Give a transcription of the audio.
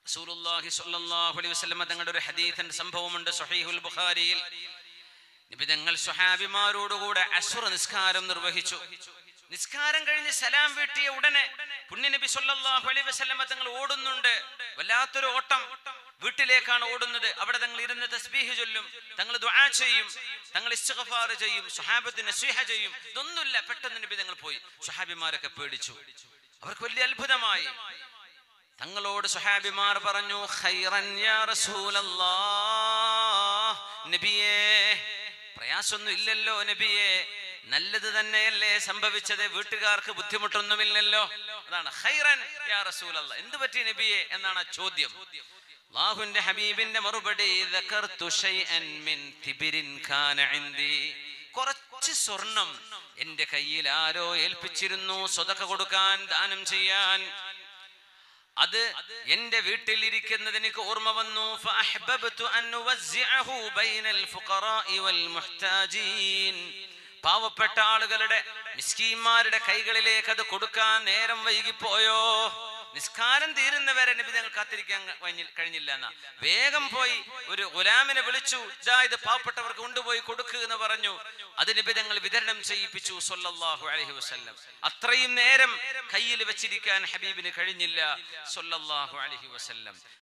റസൂലുള്ളാഹി സ്വല്ലല്ലാഹു അലൈഹി വസല്ലമ തങ്ങളുടെ ഒരു ഹദീസിന്റെ സംഭവമുണ്ട് സ്വഹീഹുൽ ബുഖാരിയിൽ നബി തങ്ങൾ സ്വഹാബിമാരോടുകൂടെ അസുറ നിസ്കാരം നിർവഹിച്ചു നിസ്കാരം കഴിഞ്ഞ് സലാം വീട്ടിയ ഉടനെ പുണ്യനബി സല്ലല്ലാഹു അലൈഹി വസല്ലമ തങ്ങൾ ഓടുന്നുണ്ട് വല്ലാത്തൊരു ഓട്ടം വീട്ടിലേക്കാണ് ഓടുന്നത് അവിടെ തങ്ങൾ ഇരുന്ന് തസ്ബീഹ് ചൊല്ലും തങ്ങൾ ദുആ ചെയ്യും തങ്ങൾ ഇസ്തിഗ്ഫാർ ചെയ്യും സ്വഹാബത്തിന് നസീഹ ചെയ്യും ഇതൊന്നുമില്ല പെട്ടെന്ന് നബി തങ്ങൾ പോയി സ്വഹാബിമാരൊക്കെ പേടിച്ചു അവർക്ക് വലിയ അത്ഭുതമായി തങ്ങളോട് സുഹാബിമാർ പറഞ്ഞു ഖൈറൻ യാ റസൂലല്ലാഹ് നബിയേ പ്രയാസൊന്നും ഇല്ലല്ലോ നബിയേ നല്ലത് തന്നെയല്ലേ സംഭവിച്ചത് വീട്ടുകാർക്ക് ബുദ്ധിമുട്ടൊന്നുമില്ലല്ലോ അതാണ് ഖൈറൻ യാ റസൂലല്ലാഹ് എന്ത് പറ്റി നബിയെ എന്നാണ് ആ ചോദ്യം അല്ലാഹുവിന്റെ ഹബീബിന്റെ മറുപടി ذكرت شيئا من تبر كان عندي കുറച്ച് സ്വർണം എന്റെ കയ്യിൽ ആരോ ഏൽപ്പിച്ചിരുന്നു സ്വതക്ക കൊടുക്കാൻ ദാനം ചെയ്യാൻ അത് എന്റെ വീട്ടിൽ ഇരിക്കുന്നത് എനിക്ക് ഓർമ്മ വന്നു ഫഅഹ്ബബ്തു അൻ ഉവസ്സിഅഹു ബൈനൽ ഫുഖറാഇ വൽ മുഹ്താജീൻ പാവപ്പെട്ട ആളുകളുടെ മിസ്കീന്മാരുടെ കൈകളിലേക്ക് അത് കൊടുക്കാൻ നേരം വൈകിപ്പോയോ നിസ്കാരം തീരുന്നവരെ നബി ഞങ്ങൾ കാത്തിരിക്കാൻ കഴിഞ്ഞി- കഴിഞ്ഞില്ല എന്നാ വേഗം പോയി ഒരു ഗുലാമിനെ വിളിച്ചു ഇതാ ഇത് പാവപ്പെട്ടവർക്ക് കൊണ്ടുപോയി കൊടുക്കുക എന്ന് പറഞ്ഞു അത് നബി ഞങ്ങൾ വിതരണം ചെയ്യിപ്പിച്ചു സല്ലല്ലാഹു അലൈഹി വസല്ലം അത്രയും നേരം കയ്യിൽ വെച്ചിരിക്കാൻ ഹബീബിന് കഴിഞ്ഞില്ല സല്ലല്ലാഹു അലൈഹി വസല്ലം